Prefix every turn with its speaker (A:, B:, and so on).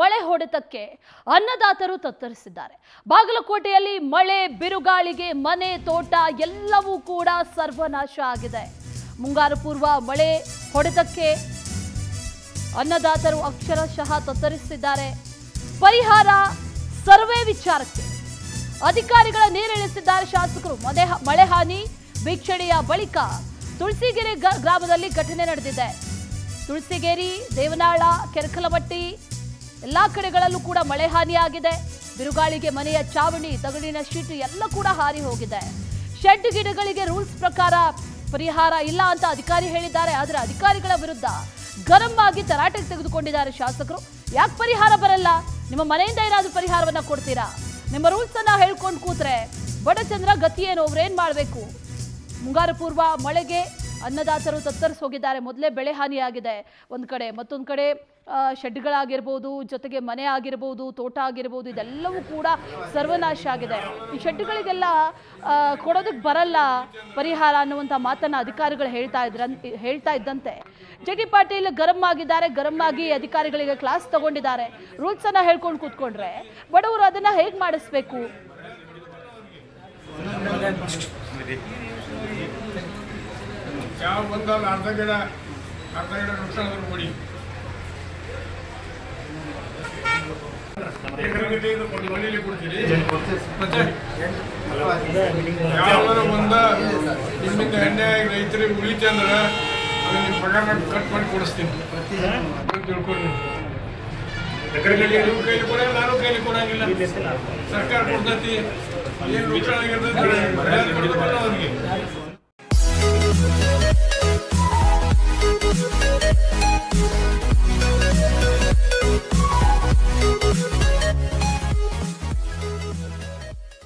A: ಮಳೆ ಹೊಡೆತಕ್ಕೆ ಅನ್ನದಾತರು ತತ್ತರಿಸಿದ್ದಾರೆ ಬಾಗಲಕೋಟೆಯಲ್ಲಿ ಮಳೆ ಬಿರುಗಾಳಿಗೆ ಮನೆ ತೋಟ ಎಲ್ಲವೂ ಕೂಡ ಸರ್ವನಾಶ ಆಗಿದೆ ಮುಂಗಾರು ಪೂರ್ವ ಮಳೆ ಹೊಡೆತಕ್ಕೆ ಅನ್ನದಾತರು ಅಕ್ಷರಶಃ ತತ್ತರಿಸಿದ್ದಾರೆ ಪರಿಹಾರ ಸರ್ವೆ ವಿಚಾರಕ್ಕೆ ಅಧಿಕಾರಿಗಳ ನೀರಿಳಿಸಿದ್ದಾರೆ ಶಾಸಕರು ಮನೆ ಮಳೆ ಹಾನಿ ವೀಕ್ಷಣೆಯ ಬಳಿಕ ತುಳಸಿಗೆರೆ ಗ- ಗ್ರಾಮದಲ್ಲಿ ಘಟನೆ ನಡೆದಿದೆ ತುಳಸಿಗೇರಿ ದೇವನಾಳ ಕೆರಕಲಮಟ್ಟಿ ಎಲ್ಲಾ ಕಡೆಗಳಲ್ಲೂ ಕೂಡ ಮಳೆ ಹಾನಿಯಾಗಿದೆ ಬಿರುಗಾಳಿಗೆ ಮನೆಯ ಚಾವಣಿ ತಗಡಿನ ಶೀಟ್ ಎಲ್ಲ ಕೂಡ ಹಾರಿ ಹೋಗಿದೆ ಶೆಡ್ ಗಿಡಗಳಿಗೆ ರೂಲ್ಸ್ ಪ್ರಕಾರ ಪರಿಹಾರ ಇಲ್ಲ ಅಂತ ಅಧಿಕಾರಿ ಹೇಳಿದ್ದಾರೆ ಆದರೆ ಅಧಿಕಾರಿಗಳ ವಿರುದ್ಧ ಗರಂ ಆಗಿ ತರಾಟೆಗೆ ತೆಗೆದುಕೊಂಡಿದ್ದಾರೆ ಶಾಸಕರು ಯಾಕೆ ಪರಿಹಾರ ಬರಲ್ಲ ನಿಮ್ಮ ಮನೆಯಿಂದ ಏನಾದ್ರೂ ಪರಿಹಾರವನ್ನ ಕೊಡ್ತೀರಾ ನಿಮ್ಮ ರೂಲ್ಸ್ ಅನ್ನ ಹೇಳ್ಕೊಂಡು ಕೂತ್ರೆ ಬಡಚಂದ್ರ ಗತಿ ಏನು ಅವ್ರೇನ್ ಮಾಡ್ಬೇಕು ಮುಂಗಾರು ಪೂರ್ವ ಮಳೆಗೆ ಅನ್ನದಾತರು ತತ್ತರಿಸಿ ಹೋಗಿದ್ದಾರೆ ಮೊದಲೇ ಬೆಳೆ ಹಾನಿಯಾಗಿದೆ ಒಂದು ಕಡೆ ಮತ್ತೊಂದು ಕಡೆ ಆ, ಶೆಡ್ಗಳಾಗಿರ್ಬೋದು ಜೊತೆಗೆ ಮನೆ ಆಗಿರ್ಬೋದು ತೋಟ ಆಗಿರ್ಬೋದು ಇದೆಲ್ಲವೂ ಕೂಡ ಸರ್ವನಾಶ ಆಗಿದೆ ಈ ಶೆಡ್ಗಳಿಗೆಲ್ಲ ಆ, ಕೊಡೋದಕ್ಕೆ ಬರಲ್ಲ ಪರಿಹಾರ ಅನ್ನುವಂಥ ಮಾತನ್ನ ಅಧಿಕಾರಿಗಳು ಹೇಳ್ತಾ ಇದ್ರ ಹೇಳ್ತಾ ಇದ್ದಂತೆ ಜೆ ಟಿ ಪಾಟೀಲ್ ಗರಂ ಆಗಿದ್ದಾರೆ ಗರಂ ಆಗಿ ಅಧಿಕಾರಿಗಳಿಗೆ ಕ್ಲಾಸ್ ತಗೊಂಡಿದ್ದಾರೆ ರೂಲ್ಸ್ ಅನ್ನ ಹೇಳ್ಕೊಂಡು ಕೂತ್ಕೊಂಡ್ರೆ ಬಡವರು ಅದನ್ನ ಹೇಗೆ ಮಾಡಿಸ್ಬೇಕು
B: ಯಾವ ಬಂದಲ್ಲ ಅರ್ಧ ಗಿಡ ಅರ್ಧ ಗಿಡ ನುಕ್ಸಾನ ಆದ್ರೂ ಕೊಡಿ ಎಕರೆಗಟ್ಟಲೆ ಇದು ಕೊಡಿ, ಮನೇಲಿ ಕೊಡ್ತೀರಿ ಮತ್ತೆ ಯಾವ್ದಾರ ಒಂದ ನಿಮ್ಮಿಂದ ಎಣ್ಣೆ ರೈತರಿಗೆ ಉಳಿತೆ ಅಂದ್ರೆ ಅದನ್ನ ನಿಮ್ಮ ಪಗಾರ ಕಟ್ ಮಾಡಿ ಕೊಡಿಸ್ತೀನಿ ಅಂತ ತಿಳ್ಕೊಳ್ಳಿ ಎಕರೆಗಟ್ಟಲೆ ನೀವು ಕೈಲಿ ಕೊಡಂಗಿಲ್ಲ ನಾನು ಕೈಲಿ ಕೊಡಂಗಿಲ್ಲ ಸರ್ಕಾರ ಕೊಡ್ತೈತಿ ಏನು ನುಕ್ಸಾನ ಆಗಿರ್ತೈತಿ ಪರಿಹಾರ ಕೊಡ್ಬೇಕಲ್ಲ ಅವ್ರಿಗೆ